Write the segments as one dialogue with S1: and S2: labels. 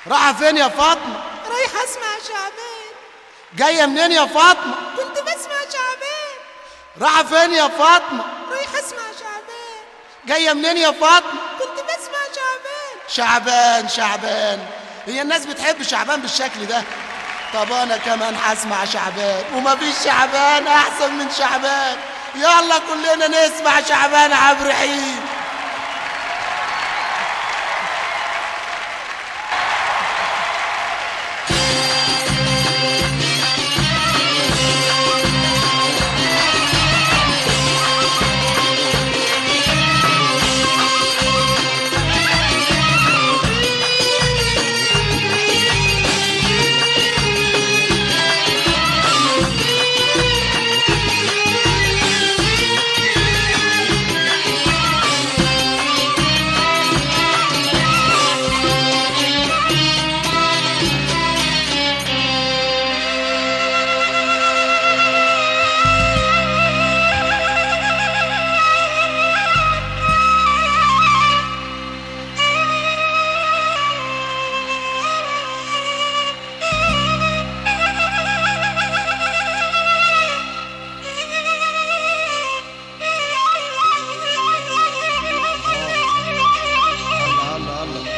S1: رايحة فين يا فاطمة
S2: رايحة اسمع شعبان
S1: جاية منين يا فاطمة
S2: كنت بسمع شعبان
S1: رايحة فين يا فاطمة
S2: رايحة اسمع شعبان
S1: جاية منين يا فاطمة
S2: كنت بسمع شعبان
S1: شعبان شعبان هي الناس بتحب شعبان بالشكل ده طب انا كمان هسمع شعبان ومفيش شعبان احسن من شعبان يلا كلنا نسمع شعبان عبد الرحيم الله الله الله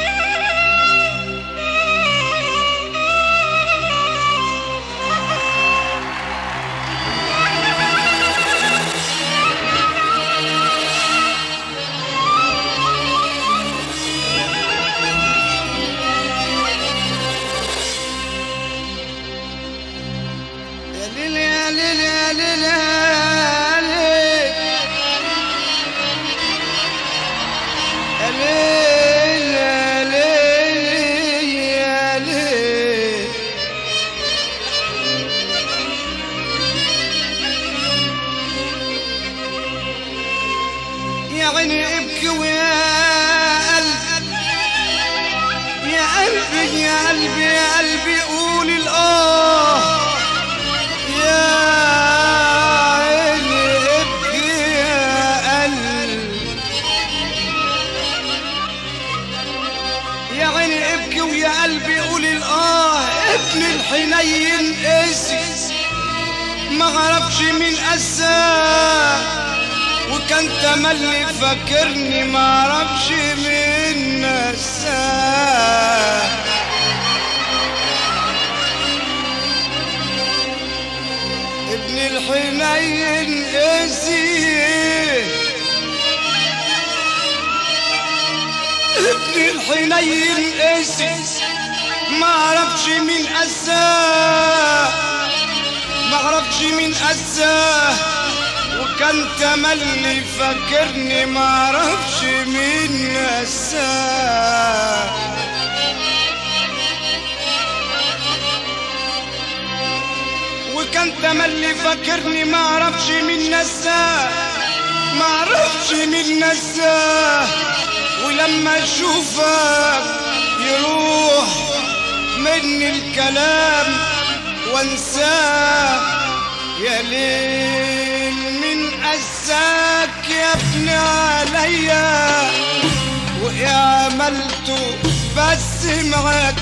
S3: يا ليل يا ليل يا ليل يا ليل يا ليل يا ليل يا ليل يا عيني ابكي ويا قلبي يا قلبي يا قلبي يا قلبي قول الآه يا عيني ابكي يا قلبي يا عيني ابكي ويا قلبي قول الآه ابن الحنين قسي ما عرفش مين قساه وكان تملي فاكرني ما عرفش مين نساه ابن الحنين قسي ابن الحنين قسي ما عرفش مين قساه ما عرفش مين قساه وكان تملي فاكرني ما عرفش مين نساه وكان تملي فاكرني ما عرفش مين نساه ما عرفش مين نساه ولما اشوفك يروح مني الكلام وانساه يا ليل من قساك يا ابني عليا وإيه عملته بس معاك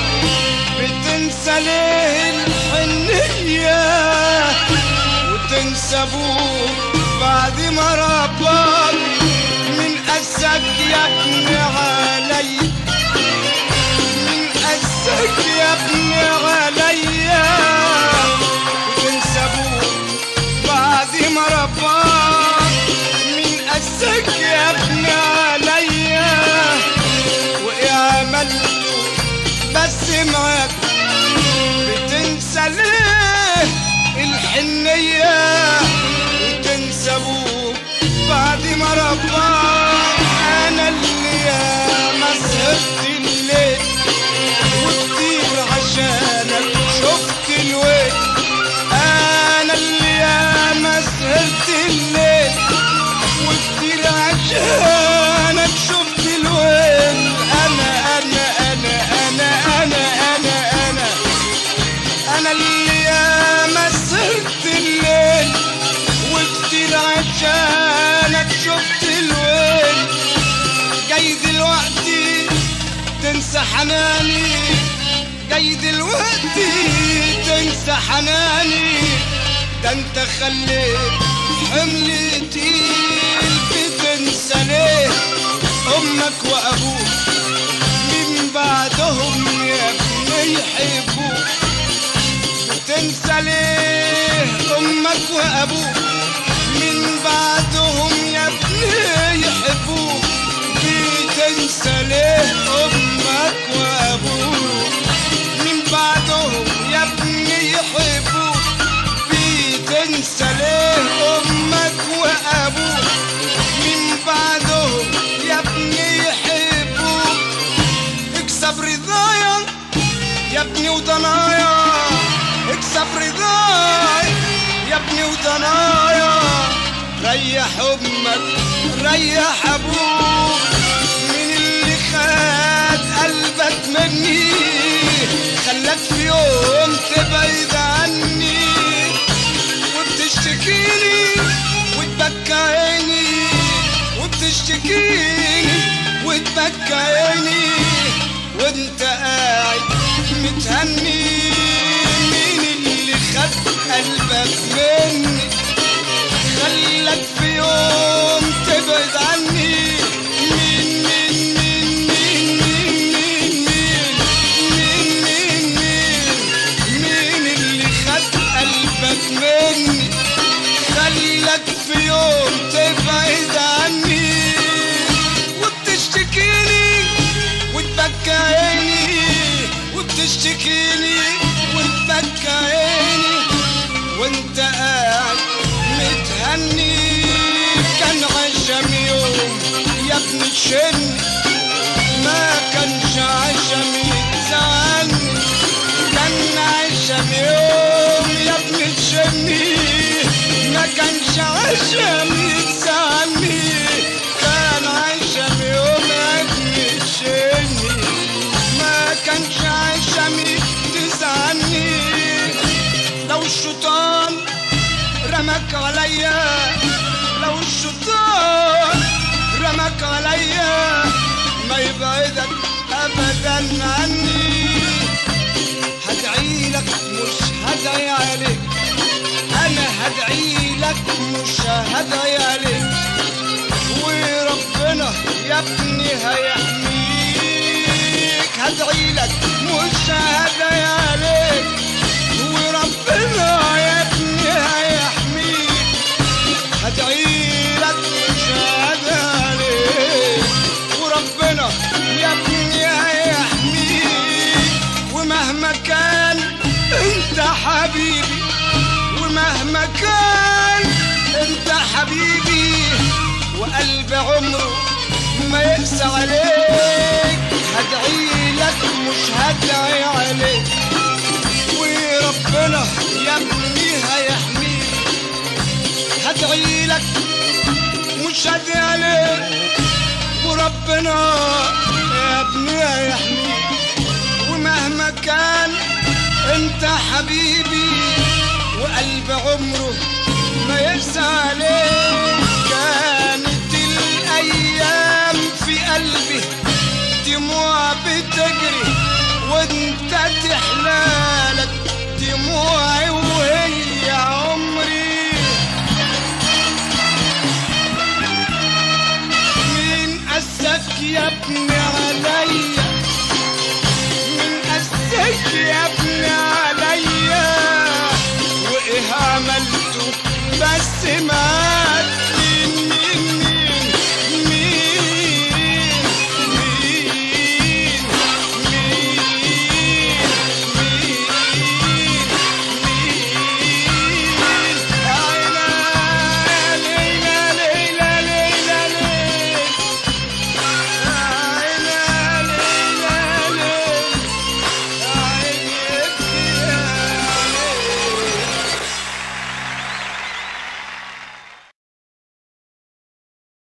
S3: بتنسى ليه الحنية وتنسى ابوك بعد ما رباك من قساك يا ابني عليا من قساك يا ابني عليا وتنسى ابوك بعد ما رباك من قساك يا ابني عليا وايه عملته بس معاك بتنسى ليه الحنية وتنسى ابوك بعد ما رباك انا اللي يا ما سهرت الليل وكتير عشانك شفت الويل انا اللي يا ما سهرت الليل وكتير عشانك شفت الويل انا انا انا انا انا انا انا انا اللي يا ما سهرت الليل وكتير عشانك شفت الويل جاي دلوقتي تنسى حناني جاي دلوقتي تنسى حناني ده انت خليت حمل تقيل بتنسى ليه امك وابوك من بعدهم يا ابني يحبوك تنسى ليه امك وابوك من بعدهم يا ابني يحبوك بتنسى ليه امك وابوك من بعدهم يا ابني يحبوك بتنسى ليه امك وابوك من بعدهم يا ابني يحبوك اكسب رضايا يا ابني وضنايا اكسب رضاي يا ابني وضنايا ريح امك ريح ابوك من اللي خد قلبك مني خلاك في يوم تبعد عني وبتشتكيني وتبكى عيني وبتشتكيني وتبكى عيني وانت قاعد متهني مين اللي خد قلبك مني خلك في يوم تبعد عني مين مين مين مين مين مين مين مين مين مين اللي خد قلبك مني خلك في يوم تبعد عني وبتشتكيني وتبكى عيني وبتشتكيني وتبكى عيني وانت قاعد متهني كان عشم يوم يا ابني تشني ما كانش عشم يتزعلني كان عشم يوم يا ابني تشني ما كانش عشم يتزعلني كان عشم يوم يا ابني تشني ما كانش عشم تزعلني لو الشيطان رمك عليا لو الشيطان رمك عليا ما يبعدك ابدا عني هدعي لك مش هدعي عليك انا هدعي لك مش هدعي عليك وربنا يا ابني هيحميك هدعي لك مش هدعي عليك وربنا يا ابني هيحميك هدعي لك مش هدعي عليك وربنا يا ابني هيحميك ومهما كان انت حبيبي ومهما كان انت حبيبي وقلب عمره ما يقسى عليك هدعي لك مش هدعي عليك وربنا يا ابني هيحميك هدعي لك مش هدعي عليك وربنا يا ابني هيحميك ومهما كان انت حبيبي